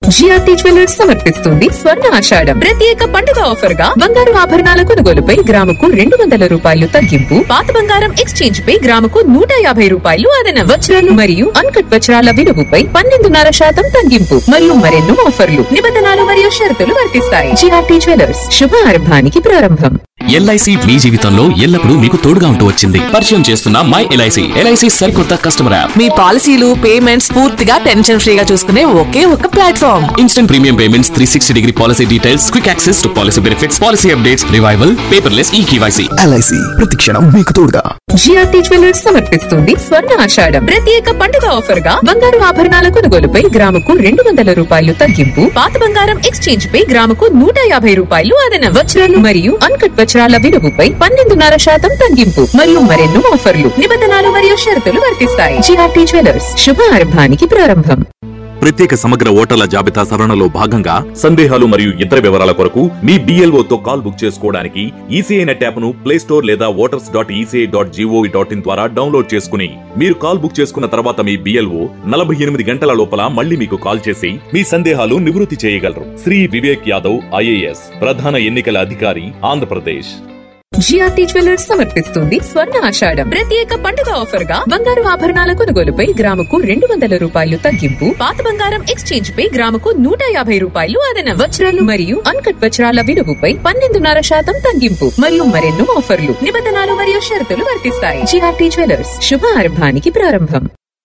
GRT jewellers సమర్పిస్తుంది స్వర్ణ ఆషాఢం ప్రత్యేక పండుగ ఆఫర్ గా బంగారు ఆభరణాల కొనుగోలుపై గ్రాముకు రెండు వందల రూపాయలు తగ్గింపు పాత బంగారం ఎక్స్చేంజ్ పై గ్రాముకు నూట యాభై రూపాయలు అదనం వజ్రాలు మరియు అన్కట్ వజ్రాల విలువపై పన్నెండున్నర శాతం తగ్గింపు మరియు మరెన్నో ఆఫర్లు నిబంధనలు మరియు షరతులు వర్తిస్తాయి జిఆర్టీ జ్యువెలర్స్ శుభారంభానికి ప్రారంభం ఎల్ఐసి మీ జీవితంలో ఎల్లప్పుడూ మీకు తోడుగా ఉంటూ వచ్చింది పరిచయం చేస్తున్న మై ఎల్ఐసి ఎల్ఐసి సరికొత్త కస్టమర్ యాప్ మీ పాలసీలు పేమెంట్స్ పూర్తిగా టెన్షన్ ఫ్రీగా చూసుకునే ఒకే ఒక platform instant premium payments three sixty degree policy details quick access to policy benefits policy updates revival paperless e KYC LIC ప్రతిక్షణం మీకు తోడుగా జిఆర్టీ జ్యువెలర్స్ సమర్పిస్తుంది స్వర్ణ ఆషాఢం ప్రత్యేక పండుగ ఆఫర్ గా బంగారు ఆభరణాల కొనుగోలుపై గ్రాముకు రెండు వందల రూపాయలు తగ్గింపు పాత బంగారం ఎక్స్చేంజ్ పై గ్రాముకు నూట యాభై రూపాయలు అదనం వజ్రాలు మరియు అన్కట్ వజ్రాల విలువపై పన్నెండున్నర శాతం తగ్గింపు మరియు మరెన్నో ఆఫర్లు నిబంధనలు మరియు షరతులు వర్తిస్తాయి జిఆర్టీ జ్యువెలర్స్ శుభారంభానికి ప్రారంభం ప్రత్యేక సమగ్ర ఓటర్ల జాబితా సవరణలో భాగంగా సందేహాలు మరియు ఇతర వివరాల కొరకు మీ BLO తో కాల్ బుక్ చేసుకోవడానికి ఈసీఐ నెట్ యాప్ ను ప్లే స్టోర్ లేదా voters dot ECI dot gov dot in ద్వారా డౌన్లోడ్ చేసుకుని మీరు కాల్ బుక్ చేసుకున్న తర్వాత మీ బిఎల్ఓ నలభై ఎనిమిది గంటల లోపల మళ్ళీ మీకు కాల్ చేసి మీ సందేహాలు నివృత్తి చేయగలరు శ్రీ వివేక్ యాదవ్ ఐఏఎస్ ప్రధాన ఎన్నికల అధికారి ఆంధ్రప్రదేశ్ జిఆర్టీ జ్యువెలర్స్ సమర్పిస్తుంది స్వర్ణ ఆషాఢం ప్రత్యేక పండుగ ఆఫర్ గా బంగారు ఆభరణాల కొనుగోలుపై గ్రాముకు రెండు వందల రూపాయలు తగ్గింపు పాత బంగారం ఎక్స్చేంజ్ పై గ్రాముకు నూట యాభై రూపాయలు అదనం వజ్రాలు మరియు అన్కట్ వజ్రాల విలువపై పన్నెండున్నర శాతం తగ్గింపు మరియు మరెన్నో ఆఫర్లు నిబంధనలు మరియు షరతులు వర్తిస్తాయి జిఆర్టీ జ్యువెలర్స్ శుభారంభానికి ప్రారంభం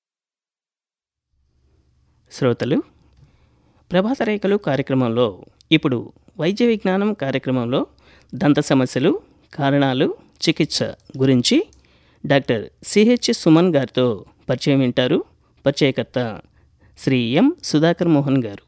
శ్రోతలు ప్రభాత రేఖలు కార్యక్రమంలో ఇప్పుడు వైద్య విజ్ఞానం కార్యక్రమంలో దంత సమస్యలు కారణాలు చికిత్స గురించి డాక్టర్ సిహెచ్ సుమన్ గారితో పరిచయం వింటారు పరిచయకర్త శ్రీ ఎం సుధాకర్ మోహన్ గారు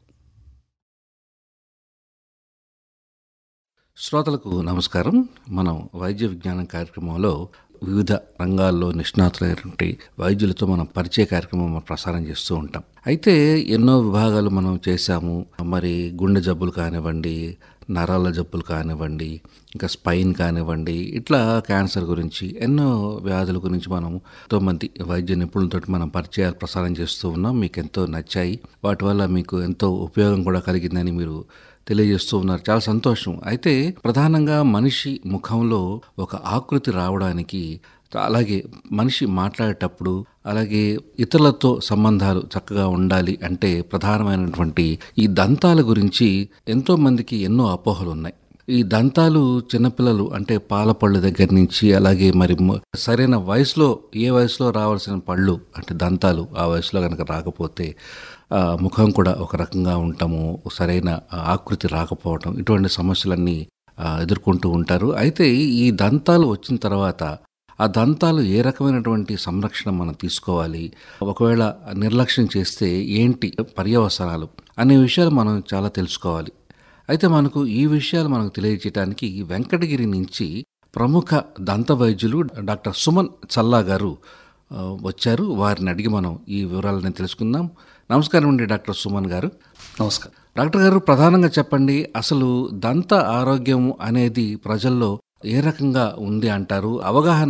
శ్రోతలకు నమస్కారం మనం వైద్య విజ్ఞానం కార్యక్రమంలో వివిధ రంగాల్లో నిష్ణాతులైనటువంటి వైద్యులతో మనం పరిచయ కార్యక్రమం మనం ప్రసారం చేస్తూ ఉంటాం అయితే ఎన్నో విభాగాలు మనం చేశాము మరి గుండె జబ్బులు కానివ్వండి నరాల జబ్బులు కానివ్వండి ఇంకా స్పైన్ కానివ్వండి ఇట్లా క్యాన్సర్ గురించి ఎన్నో వ్యాధుల గురించి మనం ఎంతో మంది వైద్య నిపుణులతో మనం పరిచయాలు ప్రసారం చేస్తూ ఉన్నాం మీకు ఎంతో నచ్చాయి వాటి వల్ల మీకు ఎంతో ఉపయోగం కూడా కలిగిందని మీరు తెలియజేస్తూ ఉన్నారు చాలా సంతోషం అయితే ప్రధానంగా మనిషి ముఖంలో ఒక ఆకృతి రావడానికి అలాగే మనిషి మాట్లాడేటప్పుడు అలాగే ఇతరులతో సంబంధాలు చక్కగా ఉండాలి అంటే ప్రధానమైనటువంటి ఈ దంతాల గురించి ఎంతో మందికి ఎన్నో అపోహలు ఉన్నాయి ఈ దంతాలు చిన్నపిల్లలు అంటే పాల పళ్ళు దగ్గర నుంచి అలాగే మరి మ- సరైన వయసులో ఏ వయసులో రావాల్సిన పళ్ళు అంటే దంతాలు ఆ వయసులో కనుక రాకపోతే ఆ, ముఖం కూడా ఒక రకంగా ఉంటాము సరైన ఆకృతి రాకపోవటం ఇటువంటి సమస్యలన్నీ ఆ, ఎదుర్కొంటూ ఉంటారు అయితే ఈ దంతాలు వచ్చిన తర్వాత ఆ దంతాలు ఏ రకమైనటువంటి సంరక్షణ మనం తీసుకోవాలి ఒకవేళ నిర్లక్ష్యం చేస్తే ఏంటి పర్యవసనాలు అనే విషయాలు మనం చాలా తెలుసుకోవాలి అయితే మనకు ఈ విషయాలు మనకు తెలియజేయడానికి వెంకటగిరి నుంచి ప్రముఖ దంత వైద్యులు డాక్టర్ సుమన్ చల్లా గారు ఆ, వచ్చారు వారిని అడిగి మనం ఈ వివరాలని తెలుసుకుందాం నమస్కారం అండి డాక్టర్ సుమన్ గారు నమస్కారం డాక్టర్ గారు ప్రధానంగా చెప్పండి అసలు దంత ఆరోగ్యం అనేది ప్రజల్లో ఏ రకంగా ఉంది అంటారు అవగాహన